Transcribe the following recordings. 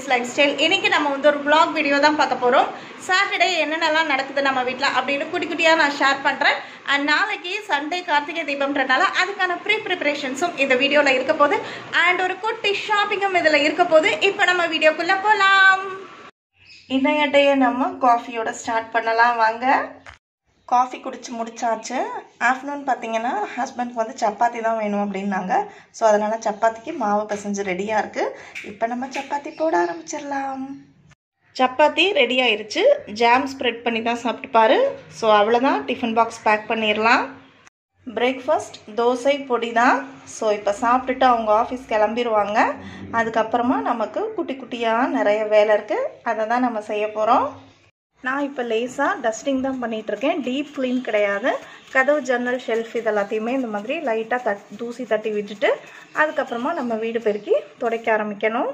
life style இன்னைக்கு நம்ம வந்து ஒரு vlog வீடியோ தான் பார்க்க போகிறோம் சாட்டர்டே என்னென்னலாம் நடக்குது நம்ம வீட்டில் அப்படின்னு குட்டி குட்டியாக நான் ஷேர் பண்ணுறேன் அண்ட் நாளைக்கு சண்டே கார்த்திகை தீபம்ன்றனால அதுக்கான ப்ரீ ப்ரிப்பரேஷன்ஸும் இந்த வீடியோவில் இருக்க போகுது அண்ட் ஒரு குட்டி ஷாப்பிங்கும் இதில் இருக்க போகுது இப்போ நம்ம வீடியோக்குள்ளே போகலாம் இன்றைய டேயை நம்ம காஃபியோட ஸ்டார்ட் பண்ணலாம் வாங்க காஃபி குடிச்சு முடிச்சாச்சு ஆஃப்டர்நூன் பார்த்தீங்கன்னா ஹஸ்பண்ட்க்கு வந்து சப்பாத்தி தான் வேணும் அப்படின்னாங்க ஸோ அதனால் சப்பாத்திக்கு மாவு பிசைஞ்சு ரெடியாக இருக்குது இப்போ நம்ம சப்பாத்தி போட ஆரம்பிச்சிடலாம் சப்பாத்தி ரெடி ஆயிருச்சு ஜாம் ஸ்ப்ரெட் பண்ணி தான் சாப்பிட்டுப்பாரு ஸோ அவ்வளோதான் டிஃபன் பாக்ஸ் பேக் பண்ணிடலாம் பிரேக்ஃபாஸ்ட் தோசை பொடி தான் ஸோ இப்போ சாப்பிட்டுட்டு அவங்க ஆஃபீஸ் கிளம்பிடுவாங்க அதுக்கப்புறமா நமக்கு குட்டி குட்டியாக நிறைய வேலை இருக்குது அதை தான் நம்ம செய்ய போகிறோம் நான் இப்போ லேஸாக டஸ்டிங் தான் பண்ணிகிட்ருக்கேன் டீப் க்ளீன் கிடையாது கதவு ஜன்னல் ஷெல்ஃப் இது எல்லாத்தையுமே இந்த மாதிரி லைட்டாக தட் தூசி தட்டி விட்டுட்டு அதுக்கப்புறமா நம்ம வீடு பெருக்கி துடைக்க ஆரம்பிக்கணும்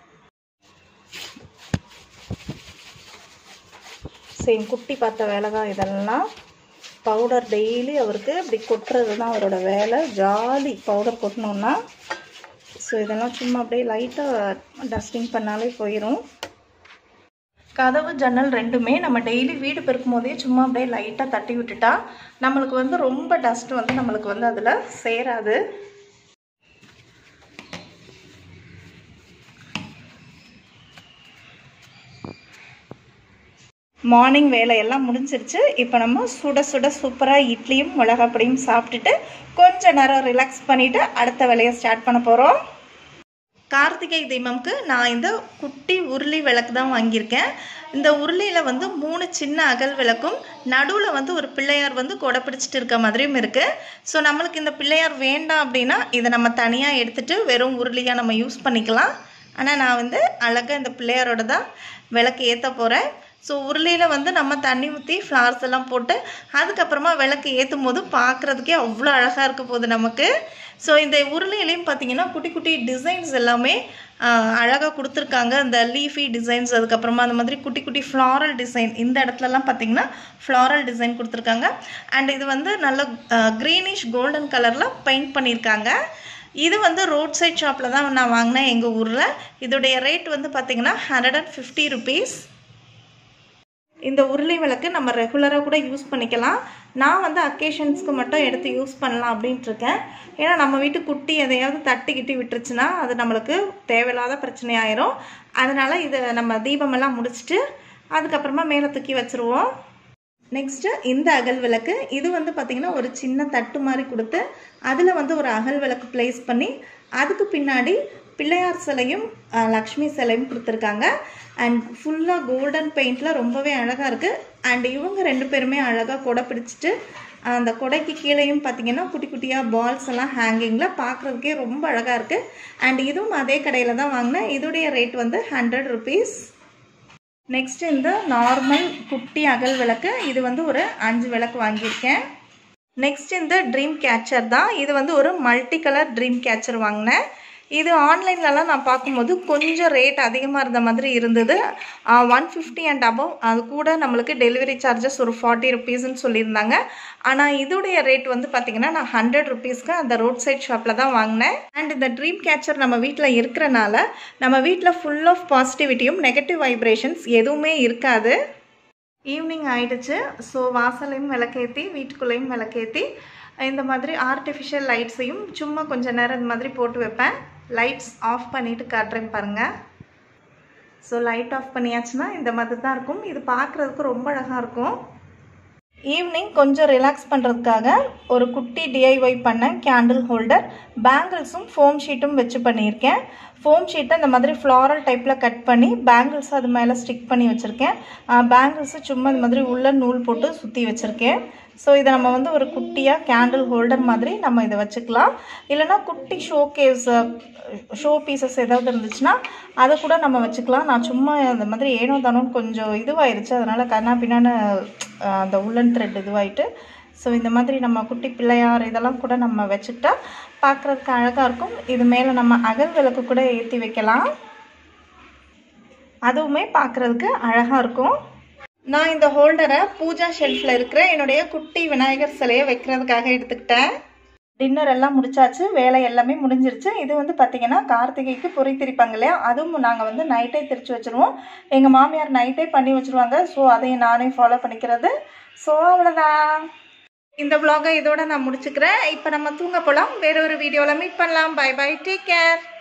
சேம் குட்டி பார்த்த வேலை தான் இதெல்லாம் பவுடர் டெய்லி அவருக்கு இப்படி கொட்டுறது தான் அவரோட வேலை ஜாலி பவுடர் கொட்டணுன்னா ஸோ இதெல்லாம் சும்மா அப்படியே லைட்டாக டஸ்டிங் பண்ணாலே போயிடும் கதவு ஜன்னல் ரெண்டுமே நம்ம டெய்லி வீடு பெருக்கும் போதே சும்மா அப்படியே லைட்டாக தட்டி விட்டுட்டா நம்மளுக்கு வந்து ரொம்ப டஸ்ட் வந்து நம்மளுக்கு வந்து அதில் சேராது மார்னிங் வேலையெல்லாம் முடிஞ்சிருச்சு இப்போ நம்ம சுட சுட சூப்பராக இட்லியும் மிளகாப்பொடியும் சாப்பிட்டுட்டு கொஞ்ச நேரம் ரிலாக்ஸ் பண்ணிவிட்டு அடுத்த வேலையை ஸ்டார்ட் பண்ண போகிறோம் கார்த்திகை தீபம்க்கு நான் இந்த குட்டி உருளி விளக்கு தான் வாங்கியிருக்கேன் இந்த உருளியில் வந்து மூணு சின்ன அகல் விளக்கும் நடுவில் வந்து ஒரு பிள்ளையார் வந்து கொடை பிடிச்சிட்டு இருக்க மாதிரியும் இருக்குது ஸோ நம்மளுக்கு இந்த பிள்ளையார் வேண்டாம் அப்படின்னா இதை நம்ம தனியாக எடுத்துகிட்டு வெறும் உருளியாக நம்ம யூஸ் பண்ணிக்கலாம் ஆனால் நான் வந்து அழகாக இந்த பிள்ளையாரோட தான் விளக்கு ஏற்ற போகிறேன் ஸோ உருளியில் வந்து நம்ம தண்ணி ஊற்றி ஃப்ளவர்ஸ் எல்லாம் போட்டு அதுக்கப்புறமா விளக்கு ஏற்றும் போது பார்க்குறதுக்கே அவ்வளோ அழகாக இருக்க போகுது நமக்கு ஸோ இந்த உருளையிலையும் பார்த்தீங்கன்னா குட்டி குட்டி டிசைன்ஸ் எல்லாமே அழகாக கொடுத்துருக்காங்க இந்த லீஃபி டிசைன்ஸ் அதுக்கப்புறமா அந்த மாதிரி குட்டி குட்டி ஃப்ளாரல் டிசைன் இந்த இடத்துலலாம் பார்த்தீங்கன்னா ஃப்ளாரல் டிசைன் கொடுத்துருக்காங்க அண்ட் இது வந்து நல்ல க்ரீனிஷ் கோல்டன் கலரில் பெயிண்ட் பண்ணியிருக்காங்க இது வந்து ரோட் சைட் ஷாப்பில் தான் நான் வாங்கினேன் எங்கள் ஊரில் இதோடைய ரேட் வந்து பார்த்திங்கன்னா ஹண்ட்ரட் அண்ட் ஃபிஃப்டி ருபீஸ் இந்த உருளை விளக்கு நம்ம ரெகுலராக கூட யூஸ் பண்ணிக்கலாம் நான் வந்து அக்கேஷன்ஸ்க்கு மட்டும் எடுத்து யூஸ் பண்ணலாம் அப்படின்ட்டு இருக்கேன் ஏன்னா நம்ம வீட்டு குட்டி எதையாவது தட்டிக்கிட்டு விட்டுருச்சுன்னா அது நம்மளுக்கு தேவையில்லாத பிரச்சனை ஆயிரும் அதனால் இதை நம்ம தீபமெல்லாம் முடிச்சுட்டு அதுக்கப்புறமா மேலே தூக்கி வச்சுருவோம் நெக்ஸ்ட்டு இந்த அகல் விளக்கு இது வந்து பார்த்திங்கன்னா ஒரு சின்ன தட்டு மாதிரி கொடுத்து அதில் வந்து ஒரு அகல் விளக்கு ப்ளேஸ் பண்ணி அதுக்கு பின்னாடி பிள்ளையார் சிலையும் லக்ஷ்மி சிலையும் கொடுத்துருக்காங்க அண்ட் ஃபுல்லாக கோல்டன் பெயிண்டில் ரொம்பவே அழகாக இருக்குது அண்ட் இவங்க ரெண்டு பேருமே அழகாக கொடை பிடிச்சிட்டு அந்த கொடைக்கு கீழேயும் பார்த்தீங்கன்னா குட்டி குட்டியாக பால்ஸ் எல்லாம் ஹேங்கிங்கில் பார்க்குறதுக்கே ரொம்ப அழகாக இருக்குது அண்ட் இதுவும் அதே கடையில் தான் வாங்கினேன் இதோடைய ரேட் வந்து ஹண்ட்ரட் ருபீஸ் நெக்ஸ்ட் இந்த நார்மல் குட்டி அகல் விளக்கு இது வந்து ஒரு அஞ்சு விளக்கு வாங்கியிருக்கேன் நெக்ஸ்ட் இந்த ட்ரீம் கேச்சர் தான் இது வந்து ஒரு மல்டி கலர் ட்ரீம் கேச்சர் வாங்கினேன் இது ஆன்லைன்லலாம் நான் பார்க்கும்போது கொஞ்சம் ரேட் அதிகமாக இருந்த மாதிரி இருந்தது ஒன் ஃபிஃப்டி அண்ட் அபவ் அது கூட நம்மளுக்கு டெலிவரி சார்ஜஸ் ஒரு ஃபார்ட்டி ருபீஸ்ன்னு சொல்லியிருந்தாங்க ஆனால் இதோடைய ரேட் வந்து பார்த்திங்கன்னா நான் ஹண்ட்ரட் ருபீஸ்க்கு அந்த ரோட் சைட் ஷாப்பில் தான் வாங்கினேன் அண்ட் இந்த ட்ரீம் கேச்சர் நம்ம வீட்டில் இருக்கிறனால நம்ம வீட்டில் ஃபுல் ஆஃப் பாசிட்டிவிட்டியும் நெகட்டிவ் வைப்ரேஷன்ஸ் எதுவுமே இருக்காது ஈவினிங் ஆயிடுச்சு ஸோ வாசலையும் விளக்கேற்றி வீட்டுக்குள்ளேயும் விளக்கேற்றி இந்த மாதிரி ஆர்டிஃபிஷியல் லைட்ஸையும் சும்மா கொஞ்சம் நேரம் இந்த மாதிரி போட்டு வைப்பேன் லைட்ஸ் ஆஃப் பண்ணிவிட்டு காட்டுறேன் பாருங்கள் ஸோ லைட் ஆஃப் பண்ணியாச்சுன்னா இந்த மாதிரி தான் இருக்கும் இது பார்க்குறதுக்கு ரொம்ப அழகாக இருக்கும் ஈவினிங் கொஞ்சம் ரிலாக்ஸ் பண்ணுறதுக்காக ஒரு குட்டி டிஐஒய் பண்ண கேண்டில் ஹோல்டர் பேங்கிள்ஸும் ஃபோம் ஷீட்டும் வச்சு பண்ணியிருக்கேன் ஃபோம் ஷீட்டை இந்த மாதிரி ஃப்ளாரல் டைப்பில் கட் பண்ணி பேங்கிள்ஸ் அது மேலே ஸ்டிக் பண்ணி வச்சுருக்கேன் பேங்கிள்ஸு சும்மா இந்த மாதிரி உள்ள நூல் போட்டு சுற்றி வச்சுருக்கேன் ஸோ இதை நம்ம வந்து ஒரு குட்டியாக கேண்டில் ஹோல்டர் மாதிரி நம்ம இதை வச்சுக்கலாம் இல்லைனா குட்டி ஷோ கேஸ் ஷோ பீசஸ் ஏதாவது இருந்துச்சுன்னா அதை கூட நம்ம வச்சுக்கலாம் நான் சும்மா அந்த மாதிரி ஏனோ தானோன்னு கொஞ்சம் இதுவாயிருச்சு அதனால் கண்ணா பின்னான்னு அந்த உள்ளன் த்ரெட் இதுவாயிட்டு ஸோ இந்த மாதிரி நம்ம குட்டி பிள்ளையார் இதெல்லாம் கூட நம்ம வச்சுட்டா பார்க்குறதுக்கு அழகாக இருக்கும் இது மேலே நம்ம அகல் விளக்கு கூட ஏற்றி வைக்கலாம் அதுவுமே பார்க்குறதுக்கு அழகாக இருக்கும் நான் இந்த ஹோல்டரை பூஜா ஷெல்ஃபில் இருக்கிற என்னுடைய குட்டி விநாயகர் சிலையை வைக்கிறதுக்காக எடுத்துக்கிட்டேன் டின்னர் எல்லாம் முடிச்சாச்சு வேலை எல்லாமே முடிஞ்சிருச்சு இது வந்து பார்த்திங்கன்னா கார்த்திகைக்கு பொறி திரிப்பாங்க இல்லையா அதுவும் நாங்கள் வந்து நைட்டே திரிச்சு வச்சுருவோம் எங்கள் மாமியார் நைட்டே பண்ணி வச்சுருவாங்க ஸோ அதையும் நானே ஃபாலோ பண்ணிக்கிறது ஸோ அவ்வளோதான் இந்த vlog-அ இதோட நான் முடிச்சுக்கிறேன் இப்போ நம்ம தூங்க போகலாம் வேற ஒரு வீடியோவில் மீட் பண்ணலாம் பை பை டேக் கேர்